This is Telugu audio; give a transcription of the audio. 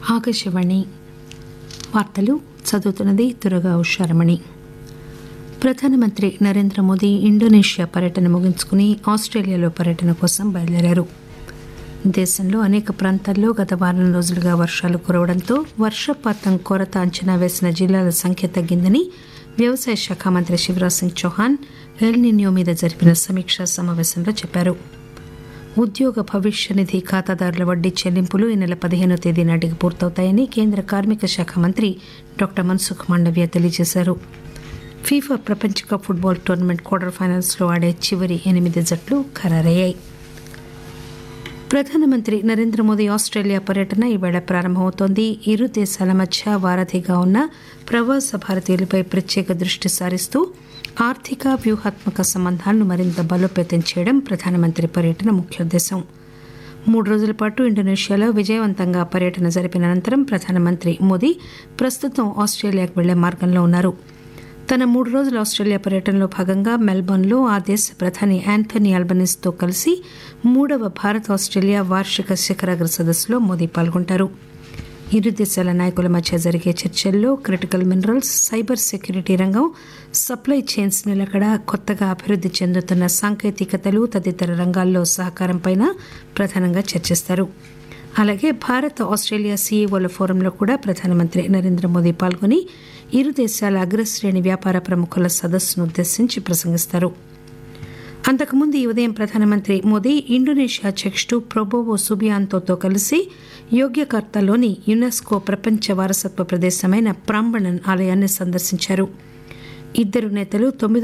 ఆకాశవాణి వార్తలు చదువుతున్నది దురగా ఉషారమణి ప్రధానమంత్రి నరేంద్ర మోదీ ఇండోనేషియా పర్యటన ముగించుకుని ఆస్ట్రేలియాలో పర్యటన కోసం బయలుదేరారు దేశంలో అనేక ప్రాంతాల్లో గత వారం రోజులుగా వర్షాలు కురవడంతో వర్షపాతం కొరత అంచనా వేసిన జిల్లాల సంఖ్య తగ్గిందని వ్యవసాయ శాఖ మంత్రి శివరాజ్ సింగ్ చౌహాన్ ఎల్నిన్యో మీద జరిపిన సమీక్షా సమావేశంలో చెప్పారు ఉద్యోగ భవిష్య నిధి ఖాతాదారుల వడ్డీ చెల్లింపులు ఈ నెల పదిహేనో తేదీ నాటికి పూర్తవుతాయని కేంద్ర కార్మిక శాఖ మంత్రి డాక్టర్ మన్సుఖ్ మాండవ్య తెలియజేశారు ఫీఫా ప్రపంచ కప్ ఫుట్బాల్ టోర్నమెంట్ క్వార్టర్ ఫైనల్స్లో ఆడే చివరి ఎనిమిది జట్లు ఖరారయ్యాయి ప్రధానమంత్రి నరేంద్ర మోదీ ఆస్ట్రేలియా పర్యటన ఈవేళ ప్రారంభమవుతోంది ఇరు దేశాల మధ్య వారధిగా ఉన్న ప్రవాస భారతీయులపై ప్రత్యేక దృష్టి సారిస్తూ ఆర్థిక వ్యూహాత్మక సంబంధాలను మరింత బలోపేతం చేయడం ప్రధానమంత్రి పర్యటన ముఖ్యోద్దేశం మూడు రోజుల పాటు ఇండోనేషియాలో విజయవంతంగా పర్యటన జరిపిన అనంతరం ప్రధానమంత్రి మోదీ ప్రస్తుతం ఆస్ట్రేలియాకు వెళ్లే మార్గంలో ఉన్నారు తన మూడు రోజుల ఆస్ట్రేలియా పర్యటనలో భాగంగా మెల్బోర్న్లో ఆ దేశ ప్రధాని యాంథనీ అల్బనీస్తో కలిసి మూడవ భారత్ ఆస్ట్రేలియా వార్షిక శిఖరాగ్ర సదస్సులో మోదీ పాల్గొంటారు ఇరు దేశాల నాయకుల మధ్య జరిగే చర్చల్లో క్రిటికల్ మినరల్స్ సైబర్ సెక్యూరిటీ రంగం సప్లై చైన్స్ నిలకడ కొత్తగా అభివృద్ధి చెందుతున్న సాంకేతికతలు తదితర రంగాల్లో సహకారంపై ప్రధానంగా చర్చిస్తారు అలాగే భారత్ ఆస్ట్రేలియా సీఈఓల ఫోరంలో కూడా ప్రధానమంత్రి నరేంద్ర మోదీ పాల్గొని ఇరు దేశాల అగ్రశ్రేణి వ్యాపార ప్రముఖుల సదస్సును ఉద్దేశించి ప్రసంగిస్తారు అంతకుముందు ఈ ఉదయం ప్రధానమంత్రి మోదీ ఇండోనేషియా అధ్యక్షుడు ప్రొబోవో సుబియాంతోతో కలిసి యోగ్యకర్తలోని యునెస్కో ప్రపంచ వారసత్వ ప్రదేశమైన ప్రాంబణన్ ఆలయాన్ని సందర్శించారు ఇద్దరు నేతలు తొమ్మిది